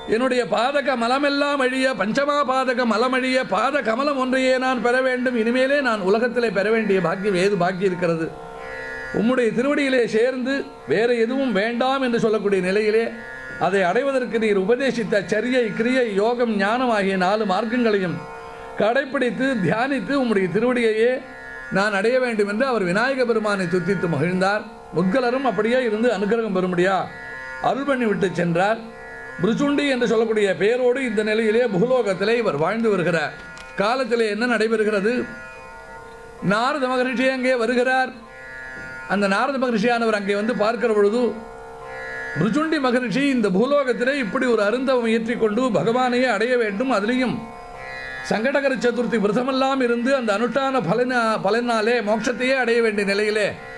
என்னுடைய பாதக மலமெல்லாம் அழிய பஞ்சமா பாதக மலமழிய பாத கமலம் ஒன்றையே நான் பெற வேண்டும் இனிமேலே நான் உலகத்திலே பெற வேண்டிய பாக்கியம் ஏது பாக்கி இருக்கிறது உம்முடைய திருவடியிலே சேர்ந்து வேற எதுவும் வேண்டாம் என்று சொல்லக்கூடிய நிலையிலே அதை அடைவதற்கு நீர் உபதேசித்த சரியை கிரியை யோகம் ஞானம் ஆகிய நாலு மார்க்கங்களையும் கடைப்பிடித்து தியானித்து உம்முடைய திருவடியையே நான் அடைய வேண்டும் என்று அவர் விநாயக பெருமானை துத்தித்து மகிழ்ந்தார் முத்கலரும் அப்படியே இருந்து அனுகிரகம் பெறும்படியா அருள் பண்ணி விட்டு சென்றார் பிருச்சுண்டி என்று சொல்லக்கூடிய பெயரோடு இந்த நிலையிலே புகலோகத்திலே இவர் வாழ்ந்து வருகிறார் காலத்திலே என்ன நடைபெறுகிறது நாரத மகரிஷி அங்கே வருகிறார் அந்த நாரத மகரிஷியானவர் அங்கே வந்து பார்க்கிற பொழுது பிருச்சுண்டி மகரிஷி இந்த பூலோகத்திலே இப்படி ஒரு அருந்தவம் இயற்றிக்கொண்டு பகவானையே அடைய வேண்டும் அதிலையும் சங்கடகர சதுர்த்தி விரதமெல்லாம் இருந்து அந்த அனுஷ்டான பலனா பலனாலே மோட்சத்தையே அடைய வேண்டிய நிலையிலே